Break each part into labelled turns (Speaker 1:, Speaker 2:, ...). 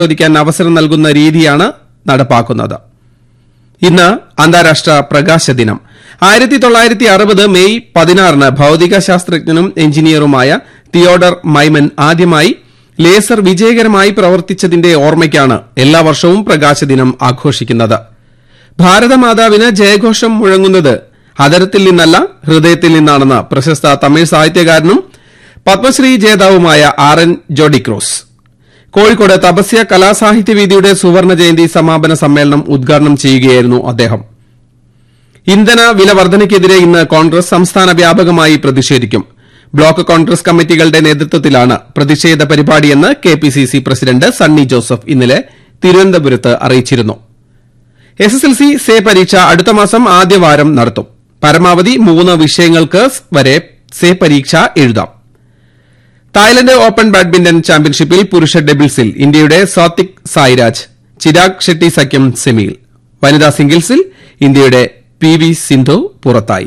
Speaker 1: പരിശോധിക്കാൻ അവസരം നൽകുന്ന രീതിയാണ് നടപ്പാക്കുന്നത് ഇന്ന് അന്താരാഷ്ട്ര പ്രകാശ ദിനം ആയിരത്തി തൊള്ളായിരത്തി അറുപത് മെയ് പതിനാറിന് ഭൌതിക ശാസ്ത്രജ്ഞനും എഞ്ചിനീയറുമായ തിയോഡർ മൈമൻ ആദ്യമായി ലേസർ വിജയകരമായി പ്രവർത്തിച്ചതിന്റെ ഓർമ്മയ്ക്കാണ് എല്ലാ വർഷവും പ്രകാശ ദിനം ആഘോഷിക്കുന്നത് ഭാരതമാതാവിന് ജയഘോഷം മുഴങ്ങുന്നത് അതരത്തിൽ നിന്നല്ല ഹൃദയത്തിൽ നിന്നാണെന്ന് പ്രശസ്ത തമിഴ് സാഹിത്യകാരനും പത്മശ്രീ ജേതാവുമായ ആർ എൻ ജോഡിക്രോസ് കോഴിക്കോട് തപസ്യ കലാസാഹിത്യവേദിയുടെ സുവർണ ജയന്തി സമാപന സമ്മേളനം ഉദ്ഘാടനം ചെയ്യുകയായിരുന്നു അദ്ദേഹം ഇന്ധന വില വർധനയ്ക്കെതിരെ ഇന്ന് കോൺഗ്രസ് സംസ്ഥാന വ്യാപകമായി പ്രതിഷേധിക്കും ബ്ലോക്ക് കോൺഗ്രസ് കമ്മിറ്റികളുടെ നേതൃത്വത്തിലാണ് പ്രതിഷേധ പരിപാടിയെന്ന് K P C C president Sunny Joseph ഇന്നലെ തിരുവനന്തപുരത്ത് അറിയിച്ചിരുന്നു S S L C say പരീക്ഷ അടുത്ത മാസം ആദ്യവാരം നടത്തും പരമാവധി മൂന്ന് വിഷയങ്ങൾക്ക് വരെ സേ പരീക്ഷ എഴുതാം തായ്ലന്റ് ഓപ്പൺ ബാഡ്മിന്റൺ ചാമ്പ്യൻഷിപ്പിൽ പുരുഷ ഡബിൾസിൽ ഇന്ത്യയുടെ സാത്വിക് സായിരാജ് ചിരാഗ് ഷെട്ടി സഖ്യം സെമിയിൽ വനിതാ സിംഗിൾസിൽ ഇന്ത്യയുടെ പി വി സിന്ധു പുറത്തായി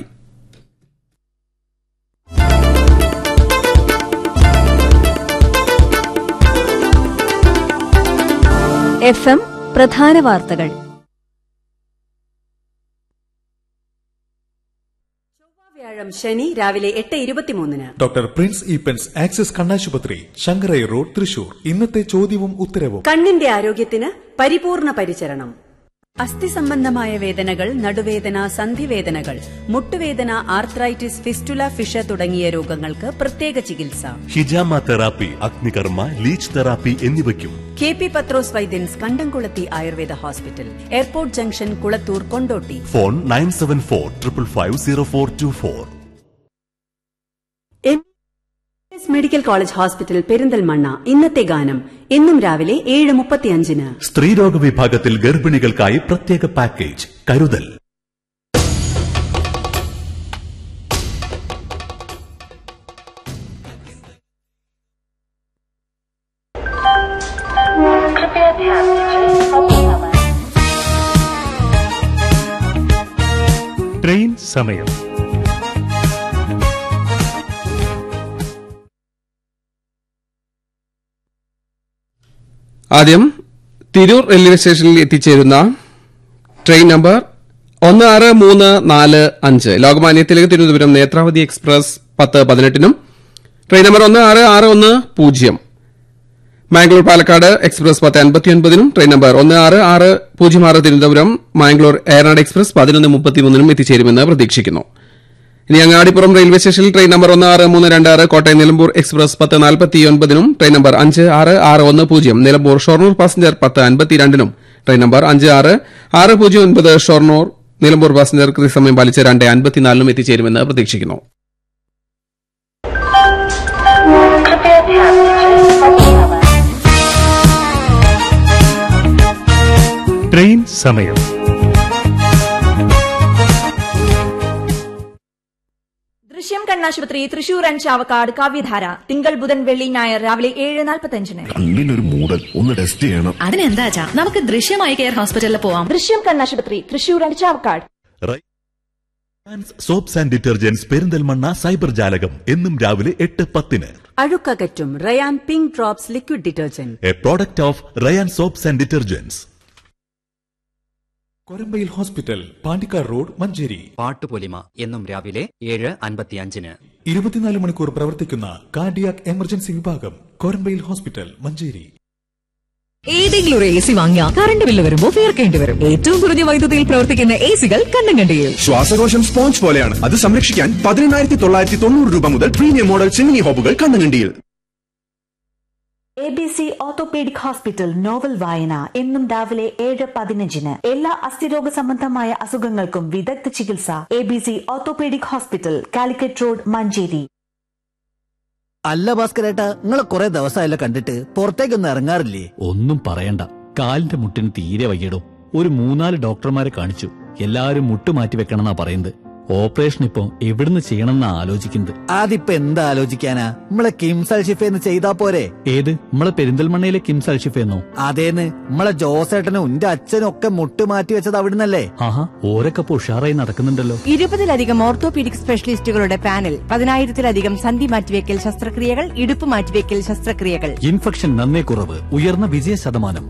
Speaker 2: എഫ് എം പ്രധാന വാർത്തകൾ
Speaker 3: വ്യാഴം ശനി രാവിലെ എട്ട് ഇരുപത്തിമൂന്നിന്
Speaker 4: ഡോക്ടർ പ്രിൻസ് ഈപ്പൻസ് ആക്സിസ് കണ്ണാശുപത്രി ശങ്കരൈ റോഡ് തൃശൂർ ഇന്നത്തെ ചോദ്യവും ഉത്തരവും
Speaker 3: കണ്ണിന്റെ ആരോഗ്യത്തിന് പരിപൂർണ പരിചരണം അസ്ഥി സംബന്ധമായ വേദനകൾ നടുവേദന സന്ധിവേദനകൾ മുട്ടുവേദന ആർത്രൈറ്റിസ് ഫിസ്റ്റുല ഫിഷ തുടങ്ങിയ രോഗങ്ങൾക്ക് പ്രത്യേക ചികിത്സ
Speaker 5: ഹിജാമ തെറാപ്പി അഗ്നികർമ്മ ലീച്ച് തെറാപ്പി എന്നിവയ്ക്കും
Speaker 3: K P Pathrose Vaidyans Kandamkulathi Ayurveda hospital airport junction Kulathur Kondotty
Speaker 5: phone nine seven four triple five zero four two four
Speaker 3: M S medical college hospital Perinthalmanna ഇന്നത്തെ ഗാനം ഇന്നും രാവിലെ ഏഴ് മുപ്പത്തിയഞ്ചിന്
Speaker 5: സ്ത്രീരോഗ വിഭാഗത്തിൽ ഗർഭിണികൾക്കായി പ്രത്യേക പാക്കേജ് കരുതൽ
Speaker 6: ട്രെയിൻ സമയം
Speaker 1: ആദ്യം തിരൂർ റെയിൽവേ സ്റ്റേഷനിൽ എത്തിച്ചേരുന്ന ട്രെയിൻ നമ്പർ ഒന്ന് ആറ് മൂന്ന് നാല് അഞ്ച് ലോകമാന്യ തിലക് തിരുവനന്തപുരം നേത്രാവതി എക്സ്പ്രസ് പത്ത് പതിനെട്ടിനും ട്രെയിൻ നമ്പർ ഒന്ന് ആറ് ആറ് ഒന്ന് പൂജ്യം മാംഗ്ലൂർ പാലക്കാട് എക്സ്പ്രസ് പത്ത് അൻപത്തിയൊൻപതിനും ട്രെയിൻ നമ്പർ ഒന്ന് ആറ് ആറ് പൂജ്യം ആറ് തിരുവനന്തപുരം മാംഗ്ലൂർ എയർനാട് എക്സ്പ്രസ് പതിനൊന്ന് മുപ്പത്തിമൂന്നിനും എത്തിച്ചേരുമെന്ന് പ്രതീക്ഷിക്കുന്നു ഇനി അങ്ങാടിപ്പുറം റെയിൽവേ സ്റ്റേഷനിൽ ട്രെയിൻ നമ്പർ ഒന്ന് ആറ് മൂന്ന് രണ്ട് ആറ് കോട്ടയം നിലമ്പൂർ എക്സ്പ്രസ് പത്ത് നാൽപ്പത്തിയൊൻപതിനും ട്രെയിൻ നമ്പർ അഞ്ച് ആറ് ആറ് ഒന്ന് പൂജ്യം നിലമ്പൂർ ഷൊർണൂർ പാസഞ്ചർ പത്ത് അൻപത്തിരണ്ടിനും ട്രെയിൻ നമ്പർ അഞ്ച് ആറ് ആറ് പൂജ്യം ഒൻപത് ഷൊർണൂർ നിലമ്പൂർ പാസഞ്ചർ കൃത്യസമയം പാലിച്ച് രണ്ട് അൻപത്തിനാലിനും എത്തിച്ചേരുമെന്ന് പ്രതീക്ഷിക്കുന്നു
Speaker 6: ട്രെയിൻ സമയം
Speaker 7: ദൃശ്യം കണ്ണാശുപത്രി തൃശൂർ ആൻഡ് ചാവക്കാട് കാവ്യധാര തിങ്കൾ ബുധൻ വെള്ളി ഞായർ രാവിലെ ഏഴ് നാൽപ്പത്തഞ്ചിന്
Speaker 8: കണ്ണിനൊരു മൂടൽ ഒന്ന് ടെസ്റ്റ് ചെയ്യണം
Speaker 9: അതിനെന്താ നമുക്ക് ദൃശ്യമായി കെയർ ഹോസ്പിറ്റലിൽ പോവാം
Speaker 7: ദൃശ്യം കണ്ണാശുപത്രി Thrissur and Chavakkad
Speaker 5: soaps and detergents Perinthalmanna cyber ജാലകം എന്നും രാവിലെ എട്ട് പത്തിന്
Speaker 3: അഴുക്കകറ്റും Rayan pink drops liquid detergent
Speaker 5: a product of Rayan soaps and detergents
Speaker 4: കൊരമ്പയിൽ ഹോസ്പിറ്റൽ പാണ്ടിക്കാട് റോഡ് മഞ്ചേരി
Speaker 10: പാട്ടുപൊലിമ എന്നും രാവിലെ ഏഴ് അൻപത്തിയഞ്ചിന്
Speaker 4: ഇരുപത്തിനാല് മണിക്കൂർ പ്രവർത്തിക്കുന്ന കാർഡിയാക് എമർജൻസി വിഭാഗം കൊരമ്പയിൽ ഹോസ്പിറ്റൽ മഞ്ചേരി
Speaker 9: ഏതെങ്കിലും ഒരു എ സി വാങ്ങിയാൽ കറണ്ട് ബില്ല് വരുമ്പോൾ തീർക്കേണ്ടി വരും ഏറ്റവും കുറഞ്ഞ വൈദ്യുതിയിൽ പ്രവർത്തിക്കുന്ന എ സികൾ കണ്ണും കണ്ടിയും
Speaker 8: ശ്വാസകോശം സ്പോഞ്ച് പോലെയാണ് അത് സംരക്ഷിക്കാൻ പതിനെണ്ണായിരത്തി തൊള്ളായിരത്തി തൊണ്ണൂറ് രൂപ മുതൽ പ്രീമിയം മോഡൽ ചിമ്മിനി ഹോബുകൾ കണ്ണങ്കണ്ടിയിൽ
Speaker 11: A B C orthopaedic hospital novel വായന എന്നും രാവിലെ ഏഴ് പതിനഞ്ചിന് എല്ലാ അസ്ഥിരോഗ സംബന്ധമായ അസുഖങ്ങൾക്കും വിദഗ്ധ ചികിത്സ A B C orthopaedic hospital Calicut road Manjeri
Speaker 12: അല്ല ഭാസ്കരേട്ടാ നിങ്ങളെ കുറെ ദിവസമായല്ലോ കണ്ടിട്ട് പുറത്തേക്കൊന്നും ഇറങ്ങാറില്ലേ
Speaker 13: ഒന്നും പറയണ്ട കാലിന്റെ മുട്ടിന് തീരെ വയ്യടോ ഒരു മൂന്നാല് ഡോക്ടർമാരെ കാണിച്ചു എല്ലാവരും മുട്ട് മാറ്റി വെക്കണമെന്നാ പറയുന്നത് ഓപ്പറേഷൻ ഇപ്പൊ എവിടുന്ന് ചെയ്യണമെന്നാ ആലോചിക്കുന്നത്
Speaker 12: അതിപ്പോ എന്താ ആലോചിക്കാനാ നമ്മളെ കിംസൽ ഷിഫേന്ന് ചെയ്താ പോരെ
Speaker 13: ഏത് നമ്മളെ പെരിന്തൽമണ്ണയിലെ കിംസ് അൽഷിഫെന്നോ
Speaker 12: അതേന്ന് നമ്മളെ ജോസേട്ടനും എന്റെ അച്ഛനും ഒക്കെ മുട്ട് മാറ്റി വെച്ചത് അവിടുന്നല്ലേ
Speaker 13: ആഹാ ഓരൊക്കെ ഇപ്പൊ ഉഷാറായി നടക്കുന്നുണ്ടല്ലോ
Speaker 14: ഇരുപതിലധികം ഓർത്തോപീഡിക് സ്പെഷ്യലിസ്റ്റുകളുടെ പാനൽ പതിനായിരത്തിലധികം സന്ധി മാറ്റിവെക്കൽ ശസ്ത്രക്രിയകൾ ഇടുപ്പ് മാറ്റിവെക്കൽ ശസ്ത്രക്രിയകൾ
Speaker 13: ഇൻഫെക്ഷൻ നന്നേ കുറവ് ഉയർന്ന വിജയ ശതമാനം